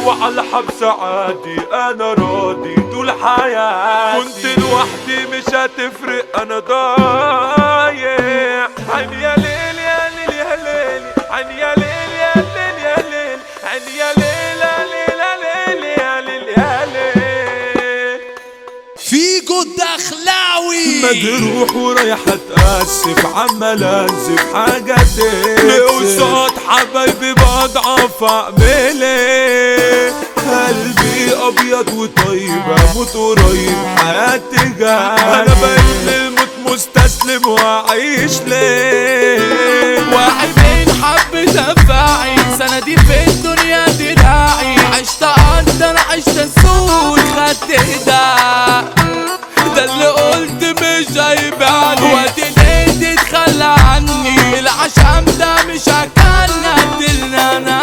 لو على الحبس عادي انا راضي طول حياتي كنت لوحدي مش هتفرق انا ضايع عين يا ليل يا ليل يا ليل عين يا ليل يا ليل يا ليل عين يا ليل يا ليل يا ليل يا ليل يا ليل فيجو الدخلاوي مجروح ورايح اتاسف عمال انزف حاجه تكسف قصاد حبايبي بضعف اعمل ايه قلبي ابيض وطيب اموت قريب حياتي جاي انا بقيت للموت مستسلم واعيش ليه واحد من حب دفاعي سندي في الدنيا دراعي عشت اقدر عشت اسود خدت ده ده اللي قلت مش هيبعني وقت ايدي تخلى عني العشم ده مش هكلنا دلنا انا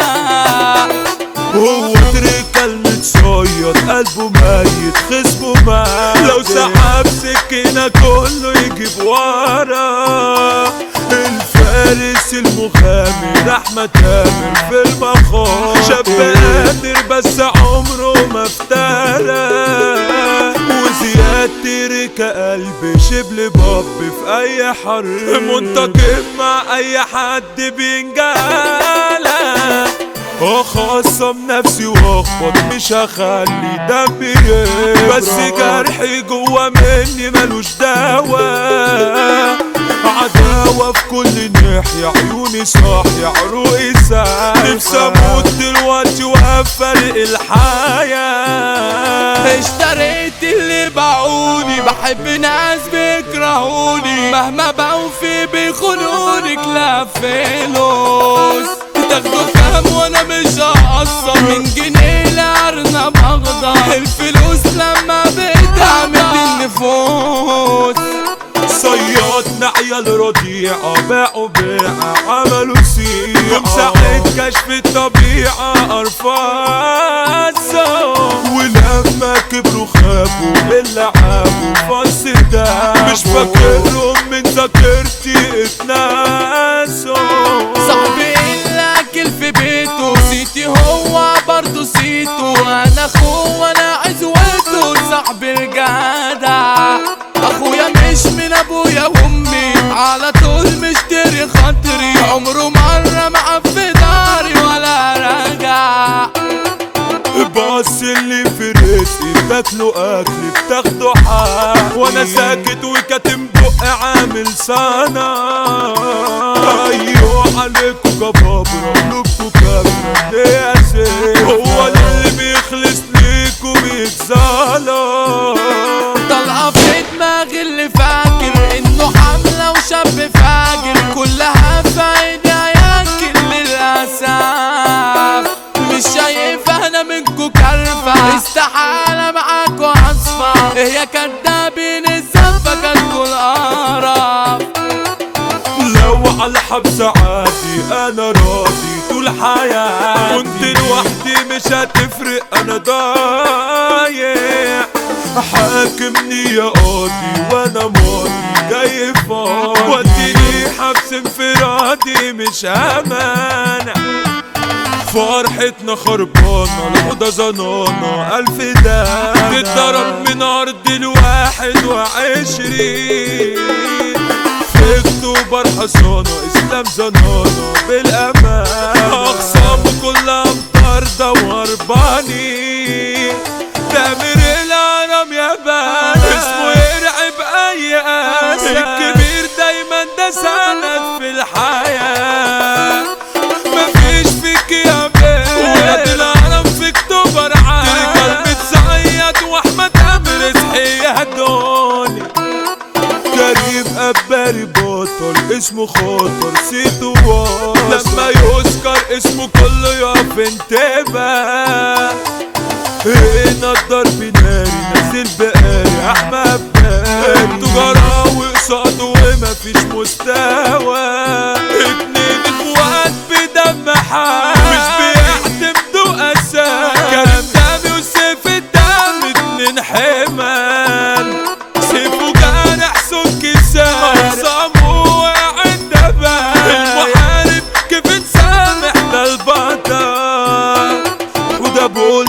هو ترك المتصيد قلبه ميت خصمه مات لو سحب سكينة كله يجيب ورا الفارس المخامر احمد تامر في المخاض شاب قادر بس عمره ما افترى وزياد ترك قلبي شبل باب في اي حر منتقم مع اي حد بينجالك اخصم نفسي واخبط مش هخلي دمي يبرد بس جرحي جوا مني ملوش دوا عداوة في كل ناحية عيوني صاحية عروقي ساحية نفسي اموت دلوقتي وافرق الحياة اشتريت اللي باعوني بحب ناس بيكرهوني مهما بوفي بيخونوني كلاب فلوس تاخدوا كام وانا مش هقصر من جنيه لارنب اخضر الفلوس لما بتعمل النفوس صيادنا عيال رضيعة باعوا بيعة عملوا سيعة مساعد كشف الطبيعة أرفاسة ولما كبروا خافوا اللي عابوا فص ده مش فاكرهم من ذاكرتي اتناسوا صاحبي الاكل في بيته سيتي هو برضه سيته انا اخوه وانا عزوته صاحبي الجدع اخويا مش من ابويا وامي على طول مشتري خاطري عمره مره معاه في داري ولا رجع بص اللي في رزقي بتاكلوا اكل بتاخدوا حق وانا ساكت وكاتم بق عامل سنة ايوه عليكوا كبابرة قلوبكوا كابرة ليه يا سيد هو اللي بيخلص ليكوا بيتظلم طلقة في دماغي اللي فاكر انه حملة وشاب فاجر كلها في عيني هياكل للأسف مش شايف انا منكو كرفة استحالة معاكو اصفى هي كدابين الزفة كانتو القرف لو على الحبس عادي انا راضي طول حياتي كنت لوحدي مش هتفرق انا ضايع حاكمني يا قاضي وانا ماضي جاي فاضي وديني حبس انفرادي مش امانه فرحتنا خربانة الأوضة زنانة ألف دام تتضرب من أرض الواحد وعشرين في أكتوبر حصانة إسلام زنانة بالأمان أقسامه كلها مطاردة وهرباني تامر الهرم يا بان اسمه يرعب أي أسد الكبير دايما ده سند في الحياة مفيش فيك يا بيه ولاد الهرم في اكتوبر عاد تركل متصيد واحمد امر اصحي يا دوني كريم قباري بطل اسمه خاطر سيتو واصل لما يذكر اسمه كله يقف انتباه هنا الضرب ناري نازل بقاري احمد باري تجارة وقصاد ومفيش مستوى اتنين اخوات بدم حار مش بيعتمدوا اساس كلام دمي وسيف الدم اتنين حمال سيفه جارح سك سار اقسامه وقعد دبان المحارب كيف نسامح ده البطل وده بقول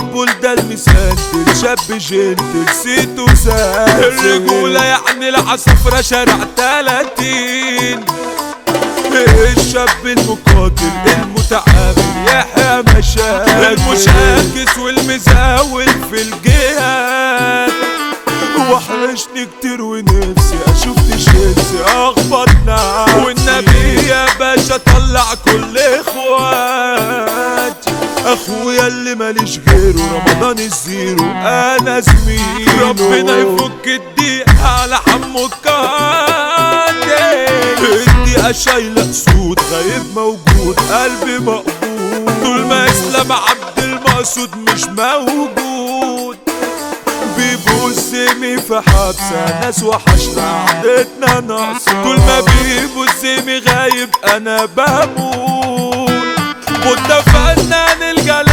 جنت نسيت وسافر الرجولة يعني العصفرة شارع تلاتين الشاب المقاتل المتعامل يحيى مشاكل المشاكس والمزاول في الجهات وحشني كتير ونفسي اشوف تيشيرتي اخبط نعم والنبي يا باشا طلع كل اخواتي اخويا اللي ماليش غيره رمضان الزيرو انا زميله ربنا يفك الضيق على حمو القاتل الدقيقة شايلة صوت غايب موجود قلبي مقبول طول ما اسلام عبد المقصود مش موجود بيبوسمي في حبسة ناس وحشنا عدتنا ناقصة طول ما بيبوسمي غايب انا بموت بودة فنان الجلال